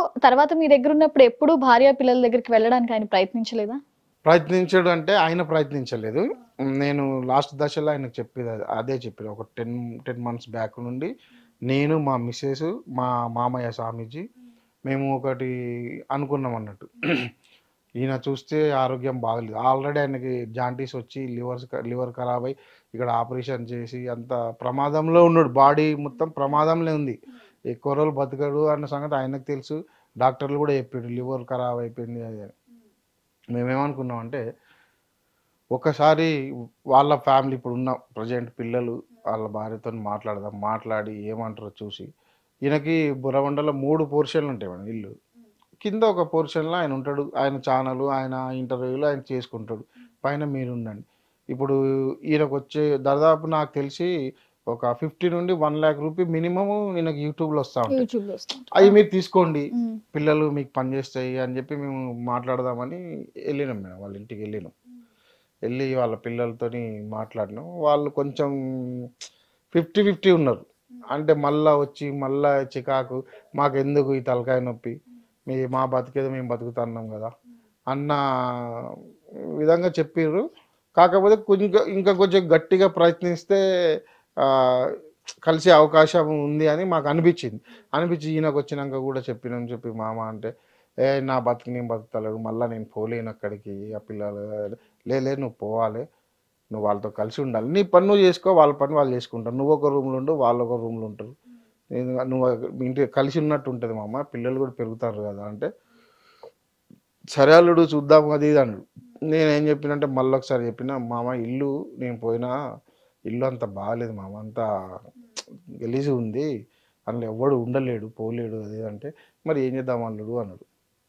తర్వాత మీ దగ్గర ఉన్నప్పుడు ఎప్పుడు భార్య పిల్లల దగ్గరికి వెళ్ళడానికి ఆయన ప్రయత్నించలేదా ప్రయత్నించడం అంటే ఆయన ప్రయత్నించలేదు నేను లాస్ట్ దశలో ఆయనకు చెప్పేది అదే- అదే చెప్పేది ఒక టెన్ టెన్ మంత్స్ బ్యాక్ నుండి నేను మా మిస్సెస్ మా మామయ్య స్వామీజీ మేము ఒకటి అనుకున్నాం అన్నట్టు ఈయన చూస్తే ఆరోగ్యం బాగలేదు ఆల్రెడీ ఆయనకి జాంటీస్ వచ్చి లివర్ లివర్ ఖరాబ్ అయి ఇక్కడ ఆపరేషన్ చేసి అంత ప్రమాదంలో ఉన్నాడు బాడీ మొత్తం ప్రమాదంలో ఉంది ఎక్కువ రోజులు బతకడు అన్న సంగతి ఆయనకు తెలుసు డాక్టర్లు కూడా చెప్పాడు లివర్ ఖరాబ్ అయిపోయింది అది అని. మేమేమనుకున్నాం అంటే ఒకసారి వాళ్ళ ఫ్యామిలీ ఇప్పుడు ఉన్న ప్రజెంట్ పిల్లలు వాళ్ళ భార్యతో మాట్లాడదాం మాట్లాడి ఏమంటారో చూసి ఈయనకి బుర్రవండలో మూడు పోర్షన్లు ఉంటాయి మేడం ఇల్లు కింద ఒక పోర్షన్లో ఆయన ఉంటాడు ఆయన ఛానల్ ఆయన ఇంటర్వ్యూలు ఆయన చేసుకుంటాడు పైన మీరు ఉండండి ఇప్పుడు ఈయనకు వచ్చే దాదాపు నాకు తెలిసి ఒక ఫిఫ్టీ నుండి వన్ ల్యాక్ రూపీ మినిమం ఈయనకి యూట్యూబ్లో వస్తూ ఉంటాయి యూట్యూబ్ లో వస్తుంది. అవి మీరు తీసుకోండి ఉమ్, పిల్లలు మీకు పనిచేస్తాయి అని చెప్పి మేము మాట్లాడదామని వెళ్ళినాం మేడం వాళ్ళ ఇంటికి వెళ్ళినాం వెళ్ళి వాళ్ళ పిల్లలతోని మాట్లాడినాం వాళ్ళు కొంచెం ఫిఫ్టీ ఫిఫ్టీ ఉన్నారు అంటే మళ్ళా వచ్చి మళ్ళా చికాకు మాకు ఎందుకు ఈ తలకాయ నొప్పి మీ మా బతికేదో మేము బతుకుతున్నాం కదా అన్న విధంగా చెప్పిర్రు కాకపోతే కొంచెం ఇంకా కొంచెం గట్టిగా ప్రయత్నిస్తే ఆ, కలిసే అవకాశం ఉంది అని మాకు అనిపించింది అనిపించి ఈయనకు వచ్చినాక కూడా చెప్పినాం చెప్పి మామ అంటే ఏ నా బతుకు నేను బతుకుతలేడు మళ్ళీ నేను పోలేను అక్కడికి ఆ పిల్లలు లే లే నువ్వు పోవాలి నువ్వు వాళ్ళతో కలిసి ఉండాలి నీ పని నువ్వు చేసుకో వాళ్ళ పని వాళ్ళు చేసుకుంటారు నువ్వు ఒక రూమ్లో ఉండు వాళ్ళు ఒక రూమ్లో ఉంటారు నేను- నువ్వు మీ ఇంటి కలిసి ఉన్నట్టు ఉంటుంది మామ పిల్లలు కూడా పెరుగుతారు కదా అంటే సరే అల్లుడు చూద్దాం అది ఇది అన్నాడు నేనేం చెప్పినంటే మళ్ళీ ఒకసారి చెప్పిన మామ ఇల్లు నేను పోయినా ఇల్లు అంత బాగాలేదు మామ అంత గలీజు ఉంది అందులో ఎవడు ఉండలేడు పోలేడు అది ఇది అంటే మరి ఏం చేద్దాం అల్లుడు అన్నాడు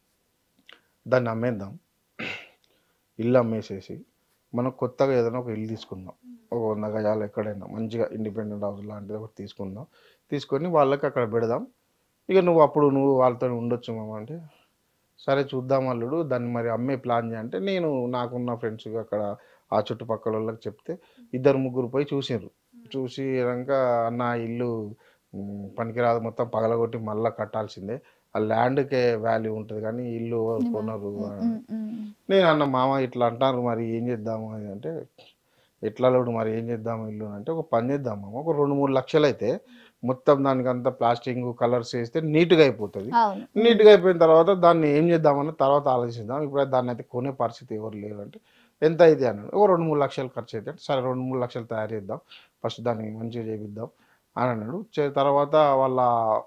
దాన్ని అమ్మేద్దాం ఇల్లు అమ్మేసేసి మనం కొత్తగా ఏదైనా ఒక ఇల్లు తీసుకుందాం ఒక వంద గజాలు ఎక్కడైనా మంచిగా ఇండిపెండెంట్ హౌస్ లాంటిది ఒకటి తీసుకుందాం తీసుకొని వాళ్ళకి అక్కడ పెడదాం ఇక నువ్వు అప్పుడు నువ్వు వాళ్ళతో ఉండొచ్చు మామ అంటే సరే చూద్దాం అల్లుడు దాన్ని మరి అమ్మే ప్లాన్ చేయంటే నేను నాకున్న ఫ్రెండ్స్ అక్కడ ఆ చుట్టుపక్కల వాళ్ళకి చెప్తే ఇద్దరు ముగ్గురు పోయి చూసారు చూసి కనుక అన్న ఇల్లు మ్, పనికిరాదు మొత్తం పగలగొట్టి మళ్ళీ కట్టాల్సిందే ఆ ల్యాండ్కే వాల్యూ ఉంటుంది కానీ ఇల్లు ఎవరు కొనరు అని. ఉమ్, ఉమ్. నేను అన్న మామ ఇట్లా అంటారు మరి ఏం చేద్దాము అని అంటే ఎట్లా లోడు మరి ఏం చేద్దాము ఇల్లు అని అంటే ఒక పని చేద్దాం మామ ఒక రెండు మూడు లక్షలు అయితే మొత్తం దానికి అంతా ప్లాస్టింగ్ కలర్స్ వేస్తే నీట్గా అయిపోతుంది అవును నీట్గా అయిపోయిన తర్వాత దాన్ని ఏం చేద్దామని తర్వాత ఆలోచిద్దాం ఇప్పుడు దాన్ని అయితే కొనే పరిస్థితి ఎవరు లేరు అంటే ఎంత అయితే అన్నాడు ఓ రెండు మూడు లక్షలు ఖర్చు అయితే అంటే సరే రెండు మూడు లక్షలు తయారు చేద్దాం ఫస్ట్ దాన్ని మంచిగా చేపిద్దాం అని అన్నాడు చే- తర్వాత వాళ్ళ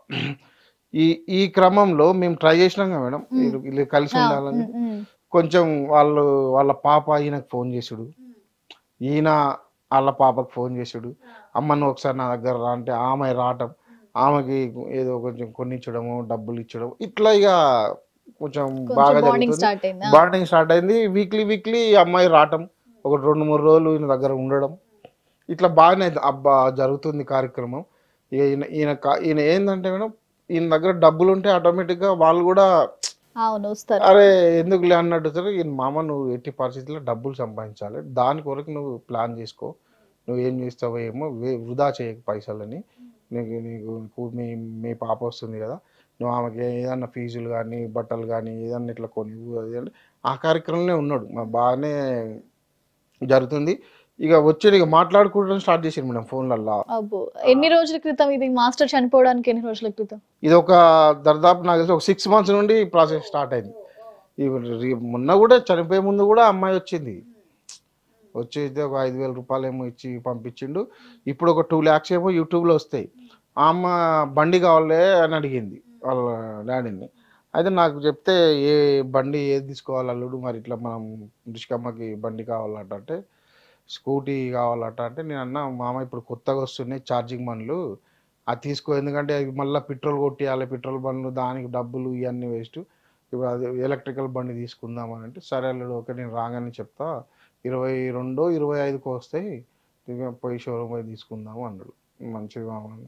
ఈ ఈ క్రమంలో మేము ట్రై చేసినాం కదా మేడం వీళ్ళు వీళ్ళు కలిసి ఆ, ఉండాలని ఉమ్, ఉమ్. కొంచెం వాళ్ళు వాళ్ళ పాప ఈయనకు ఫోన్ చేసుడు ఈయన వాళ్ళ పాపకు ఫోన్ చేసుడు అమ్మ నువ్వు ఒకసారి నా దగ్గర రా అంటే ఆమె రావటం ఆమెకి ఏదో కొంచెం కొనిచ్చడము డబ్బులు ఇచ్చడం ఇట్లా ఇక కొంచెం బాగా కొంచెం బాండింగ్ జరుగుతుంది స్టార్ట్ అయింది బాండింగ్ స్టార్ట్ అయింది వీక్లీ వీక్లీ అమ్మాయి రావటం ఒక రెండు మూడు రోజులు ఈయన దగ్గర ఉండడం ఇట్లా బాగానే అబ్బా జరుగుతుంది కార్యక్రమం ఇక ఈయన ఈయన కా- ఈయన ఏంటంటే మేడం ఈయన దగ్గర డబ్బులు ఉంటే ఆటోమేటిక్గా వాళ్ళు కూడా అవును వస్తారు అరే ఎందుకులే అన్నట్టు సరే ఈయన మామ నువ్వు ఎట్టి పరిస్థితుల్లో డబ్బులు సంపాదించాలి దాని కొరకు నువ్వు ప్లాన్ చేసుకో నువ్వు ఏం చేస్తావో ఏమో వే- వృధా చేయకు పైసలని నీకు నీకు కు- మీ మీ పాప వస్తుంది కదా నువ్వు ఆమెకి ఏదన్నా ఫీజులు కానీ బట్టలు కానీ ఏదన్నా ఇట్లా కొని అది అంటే ఆ కార్యక్రమంలో ఉన్నాడు మా బాగానే జరుగుతుంది ఇక వచ్చి ఇక మాట్లాడుకోవడం స్టార్ట్ చేసింది మేడం ఫోన్లల్లో అబ్బో ఎన్ని రోజుల క్రితం ఇది మాస్టర్ చనిపోవడానికి ఎన్ని రోజుల క్రితం ఇది ఒక దాదాపు నాకు తెలిసి ఒక సిక్స్ మంత్స్ నుండి ప్రాసెస్ స్టార్ట్ అయింది ఇవి రీ- మొన్న కూడా చనిపోయే ముందు కూడా అమ్మాయి వచ్చింది వచ్చి అయితే ఒక ఐదు వేల రూపాయలు ఏమో ఇచ్చి పంపించిండు ఇప్పుడు ఒక టూ ల్యాక్స్ ఏమో యూట్యూబ్లో వస్తాయి ఆ అమ్మ బండి కావాలి అని అడిగింది వాళ్ళ డాడీని అయితే నాకు చెప్తే ఏ బండి ఏది తీసుకోవాలి అల్లుడు మరి ఇట్లా మనం రిష్కమ్మకి బండి కావాలట అంటే స్కూటీ కావాలట అంటే నేను అన్నా మామ ఇప్పుడు కొత్తగా వస్తున్నాయి ఛార్జింగ్ బండ్లు అది తీసుకో ఎందుకంటే అది మళ్ళీ పెట్రోల్ కొట్టియాలి పెట్రోల్ బండ్లు దానికి డబ్బులు ఇవన్నీ వేస్ట్ ఇప్పుడు అది ఎలక్ట్రికల్ బండి తీసుకుందాం అని అంటే సరే అల్లుడు ఓకే నేను రాగానే చెప్తా ఇరవై రెండు ఇరవై ఐదుకి వస్తాయి ఇక పోయి షోరూమ్ పోయి తీసుకుందాము అన్నాడు మంచిది మామూలు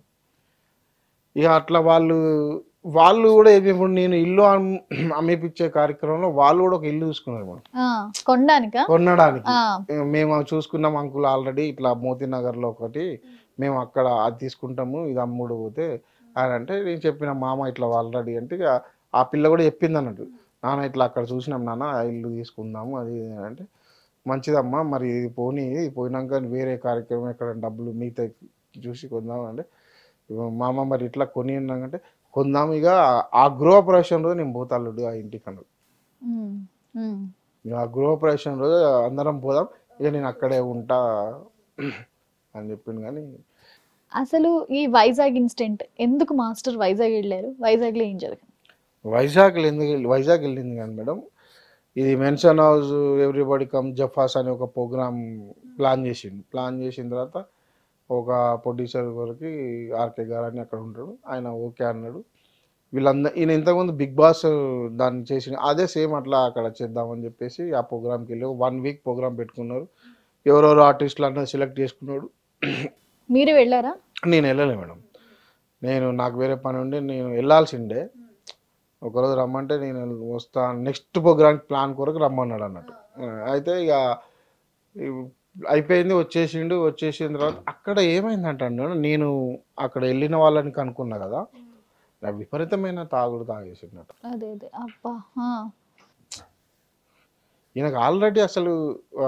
ఇక అట్లా వాళ్ళు వాళ్ళు కూడా ఏమి ఇప్పుడు నేను ఇల్లు అమ్- అమ్మేపిచ్చే కార్యక్రమంలో వాళ్ళు కూడా ఒక ఇల్లు చూసుకున్నారు మనం ఆ, కొనడానికా కొనడానికి ఆ, మేము అవి చూసుకున్నాం అంకుల్ ఆల్రెడీ ఇట్లా మోతీ నగర్లో ఒకటి మేము అక్కడ అది తీసుకుంటాము ఇది అమ్ముడు పోతే అని అంటే నేను చెప్పిన మామ ఇట్లా ఆల్రెడీ అంటే ఇక ఆ పిల్ల కూడా చెప్పింది అన్నట్టు నాన్న ఇట్లా అక్కడ చూసినాం నాన్న ఆ ఇల్లు తీసుకుందాము అది ఇది అని అంటే మంచిదమ్మా మరి ఇది పోనీ ఇది పోయినాక వేరే కార్యక్రమం ఎక్కడ డబ్బులు మిగతా చూసి కొందాం అంటే ఇగో మామ మరి ఇట్లా కొని అంటే కొందాం ఇక ఆ గృహప్రవేశం రోజు నేను పోతాడు ఆ ఇంటికి అన్నాడు ఉమ్, ఉమ్. ఇక ఆ గృహప్రవేశం రోజు అందరం పోదాం ఇక నేను అక్కడే ఉంటా అని చెప్పిండు కానీ అసలు ఈ వైజాగ్ ఇన్సిడెంట్ ఎందుకు మాస్టర్ వైజాగ్ వెళ్ళారు వైజాగ్ లో ఏం జరిగింది వైజాగ్ ఎందుకు వెళ్ళి- వైజాగ్ వెళ్ళింది కానీ మేడం ఇది మెన్షన్ హౌస్ ఎవ్రీబడి కమ్ జఫాస్ అనే ఒక ప్రోగ్రామ్ ప్లాన్ చేసిండు ప్లాన్ చేసిన తర్వాత ఒక ప్రొడ్యూసర్ వరకు ఆర్కే గారు అని అక్కడ ఉంటాడు ఆయన ఓకే అన్నాడు వీళ్ళందరూ ఈయన ఇంతకుముందు బిగ్ బాస్ దాన్ని చేసిన అదే సేమ్ అట్లా అక్కడ చేద్దామని చెప్పేసి ఆ ప్రోగ్రామ్కి వెళ్ళి వన్ వీక్ ప్రోగ్రామ్ పెట్టుకున్నారు ఎవరెవరు ఆర్టిస్టులు అన్నది సెలెక్ట్ చేసుకున్నాడు మీరు వెళ్ళారా నేను వెళ్ళలే మేడం నేను నాకు వేరే పని ఉండి నేను వెళ్ళాల్సిండే ఒకరోజు రమ్మంటే నేను వస్తా నెక్స్ట్ ప్రోగ్రామ్ ప్లాన్ కొరకు రమ్మన్నాడు అన్నట్టు ఆ, అయితే ఇక ఈ అయిపోయింది వచ్చేసిండు వచ్చేసిన తర్వాత అక్కడ ఏమైందంటే అండి నేను అక్కడ వెళ్ళిన వాళ్ళని కనుక్కున్నా కదా నాకు విపరీతమైన తాగుడు తాగేసిండట అదే అదే అబ్బా ఆ. ఈయనకు ఆల్రెడీ అసలు ఆ,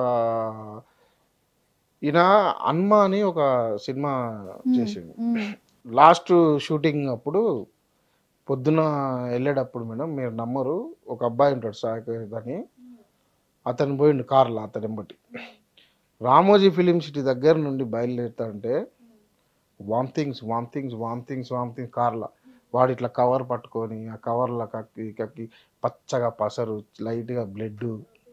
ఈయన అన్మ అని ఒక సినిమా చేసిండు ఉమ్, లాస్ట్ షూటింగ్ అప్పుడు పొద్దున వెళ్ళేటప్పుడు మేడం మీరు నమ్మరు ఒక అబ్బాయి ఉంటాడు సాయకర్ అని అతను పోయిండు కార్లో అతని బట్టి రామోజీ ఫిలిం సిటీ దగ్గర నుండి బయలుదేరుతాంటే వామ్థింగ్స్ వామ్థింగ్స్ వామ్థింగ్స్ వామ్థింగ్స్ కార్లో వాడు ఇట్లా కవర్ పట్టుకొని ఆ కవర్లో కక్కి కక్కి పచ్చగా పసరు లైట్గా బ్లడ్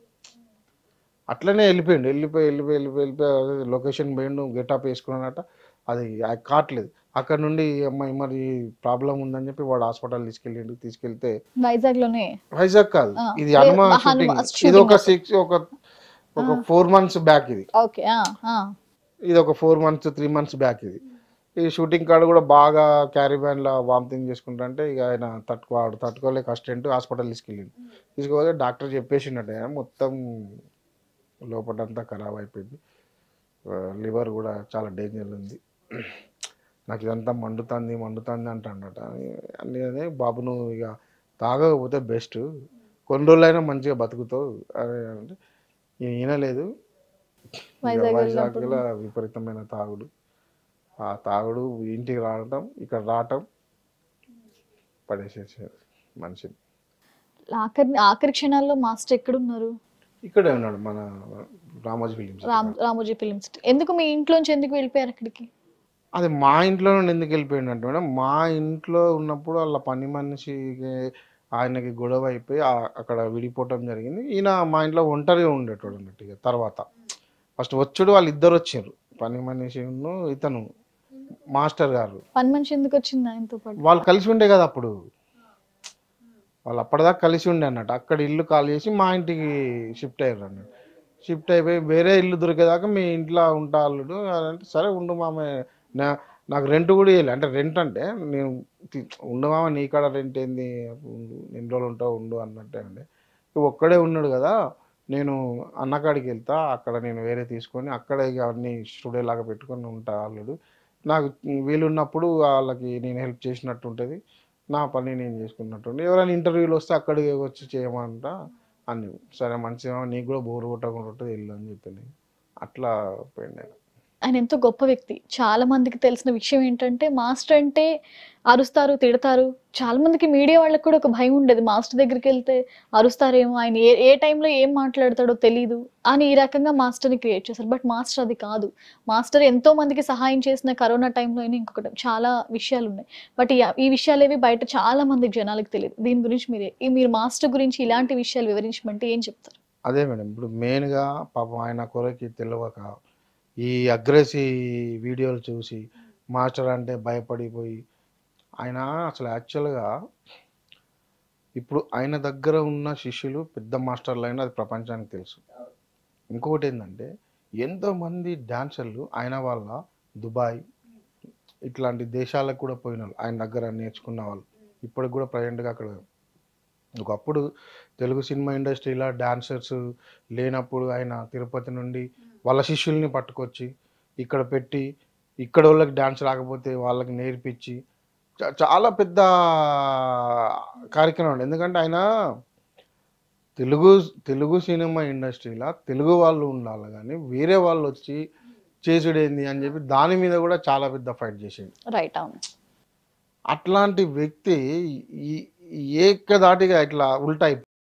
అట్లనే వెళ్ళిపోయిండు వెళ్ళిపోయి వెళ్ళిపోయి వెళ్ళిపోయి వెళ్ళిపోయి లొకేషన్ పోయిండు గెటప్ వేసుకున్నాడట అది ఆ కావట్లేదు అక్కడ నుండి అమ్మాయి మరి ప్రాబ్లం ఉందని చెప్పి వాడు హాస్పిటల్ తీసుకెళ్ళిండు తీసుకెళ్తే వైజాగ్ లోనే వైజాగ్ కాదు ఆ, ఇది లే- హనుమ హనుమ షూటింగ్ ఇది ఒక shooting సిక్స్ ఒక ఒక ఫోర్ మంత్స్ బ్యాక్ ఇది ఓకే ఆ, ఆ. ఇది ఒక four months three months back ఇది ఈ షూటింగ్ కాడ కూడా బాగా క్యారీ లో వామిటింగ్ చేసుకుంటుంటే ఇక ఆయన తట్టుకోవాడు తట్టుకోలేక అసిస్టెంట్ హాస్పిటల్ తీసుకెళ్ళిండు తీసుకుపోతే డాక్టర్ చెప్పేసిండట మొత్తం లోపలంతా ఖరాబ్ అయిపోయింది లివర్ కూడా చాలా డేంజర్ ఉంది నాకు ఇదంతా మండుతుంది మండుతుంది అంటాడట అన్నీ అదే బాబు నువ్వు ఇక తాగకపోతే బెస్ట్ కొన్ని రోజులైనా మంచిగా బతుకుతావు అని అంటే ఈయన వినలేదు ఇక వైజాగ్ వైజాగ్లో విపరీతమైన తాగుడు ఆ తాగుడు ఇంటికి రావటం ఇక్కడ రావటం పడేసేసారు మనిషిని ఆఖరి ఆఖరి క్షణాల్లో మాస్టర్ ఎక్కడున్నారు ఇక్కడే ఉన్నాడు మన రామోజీ ఫిలిమ్స్ రామ్ రామోజీ ఫిలిం సిటీ ఎందుకు మీ ఇంట్లోంచి ఎందుకు వెళ్ళిపోయారు అక్కడికి అది మా ఇంట్లో నుండి ఎందుకు వెళ్ళిపోయిండు అంటే మేడం మా ఇంట్లో ఉన్నప్పుడు వాళ్ళ పని మనిషికి ఆయనకి గొడవ అయిపోయి ఆ- అక్కడ విడిపోవటం జరిగింది ఈయన మా ఇంట్లో ఒంటరిగా ఉండేటోడు అన్నట్టు ఇక తర్వాత ఫస్ట్ వచ్చుడు వాళ్ళు ఇద్దరు వచ్చారు పని మనిషి ఇతను మాస్టర్ గారు పని మనిషి ఎందుకు వచ్చింది ఆయనతో పాటు వాళ్ళు కలిసి ఉండే కదా అప్పుడు వాళ్ళు అప్పటిదాకా కలిసి ఉండే అన్నట్టు అక్కడ ఇల్లు ఖాళీ చేసి మా ఇంటికి షిఫ్ట్ అయ్యారు అన్నట్టు షిఫ్ట్ అయిపోయి వేరే ఇల్లు దొరికేదాకా మీ ఇంట్లో ఉంటా అల్లుడు అని అంటే సరే ఉండు మామ నా నాకు రెంట్ కూడా ఇవ్వలే అంటే రెంట్ అంటే నేను తి- ఉండు మామ నీ కాడ రెంట్ ఏంది ఉండు ఎన్ని రోజులు ఉంటావు ఉండు అన్నట్టే అండి ఇక ఒక్కడే ఉన్నాడు కదా నేను అన్నకాడికి వెళ్తా అక్కడ నేను వేరే తీసుకొని అక్కడ ఇక అన్ని స్టూడియో లాగా పెట్టుకొని ఉంటా అల్లుడు నాకు వీలున్నప్పుడు వాళ్ళకి నేను హెల్ప్ చేసినట్టు ఉంటుంది నా పని నేను చేసుకున్నట్టు ఎవరైనా ఇంటర్వ్యూలు వస్తే అక్కడికి వచ్చి చేయమంట అని సరే మంచిగా నీకు కూడా బోర్ కొట్టకుండా ఉంటుంది వెళ్ళు అని చెప్పింది అట్లా పోయింది ఆయన. ఆయన ఎంతో గొప్ప వ్యక్తి చాలా మందికి తెలిసిన విషయం ఏంటంటే మాస్టర్ అంటే అరుస్తారు తిడతారు చాలా మందికి మీడియా వాళ్ళకి కూడా ఒక భయం ఉండేది మాస్టర్ దగ్గరికి వెళ్తే అరుస్తారేమో ఆయన ఏ ఏ టైంలో ఏం మాట్లాడతాడో తెలియదు అని ఈ రకంగా మాస్టర్ని క్రియేట్ చేశారు బట్ మాస్టర్ అది కాదు మాస్టర్ ఎంతో మందికి సహాయం చేసిన కరోనా టైంలో అయినా ఇంకొకటి చాలా విషయాలు ఉన్నాయి బట్ ఈ- ఈ విషయాలు ఏవి బయట చాలా మందికి జనాలకు తెలియదు దీని గురించి మీరే ఈ మీరు మాస్టర్ గురించి ఇలాంటి విషయాలు వివరించమంటే ఏం చెప్తారు అదే మేడం ఇప్పుడు మెయిన్గా పాపం ఆయన కొరకి తెలియక ఈ అగ్రెసివ్ వీడియోలు చూసి మాస్టర్ అంటే భయపడిపోయి ఆయన అసలు యాక్చువల్గా ఇప్పుడు ఆయన దగ్గర ఉన్న శిష్యులు పెద్ద మాస్టర్లు అయినా అది ప్రపంచానికి తెలుసు ఇంకొకటి ఏంటంటే ఎంతోమంది డాన్సర్లు ఆయన వల్ల దుబాయ్ ఇట్లాంటి దేశాలకు కూడా పోయిన వాళ్ళు ఆయన దగ్గర నేర్చుకున్న వాళ్ళు ఇప్పటికి కూడా ప్రజెంట్గా అక్కడ ఒకప్పుడు తెలుగు సినిమా ఇండస్ట్రీలో డాన్సర్స్ లేనప్పుడు ఆయన తిరుపతి నుండి వాళ్ళ శిష్యుల్ని పట్టుకొచ్చి ఇక్కడ పెట్టి ఇక్కడ వాళ్ళకి డాన్స్ రాకపోతే వాళ్ళకి నేర్పించి చా- చాలా పెద్ద కార్యక్రమం అండి ఎందుకంటే ఆయన తెలుగు తెలుగు సినిమా ఇండస్ట్రీలో తెలుగు వాళ్ళు ఉండాలి కానీ వేరే వాళ్ళు వచ్చి చేసుడేంది అని చెప్పి దాని మీద కూడా చాలా పెద్ద ఫైట్ చేసిండు రైట్ అవును అట్లాంటి వ్యక్తి ఈ ఈ ఏకదాటిగా ఇట్లా ఉల్టా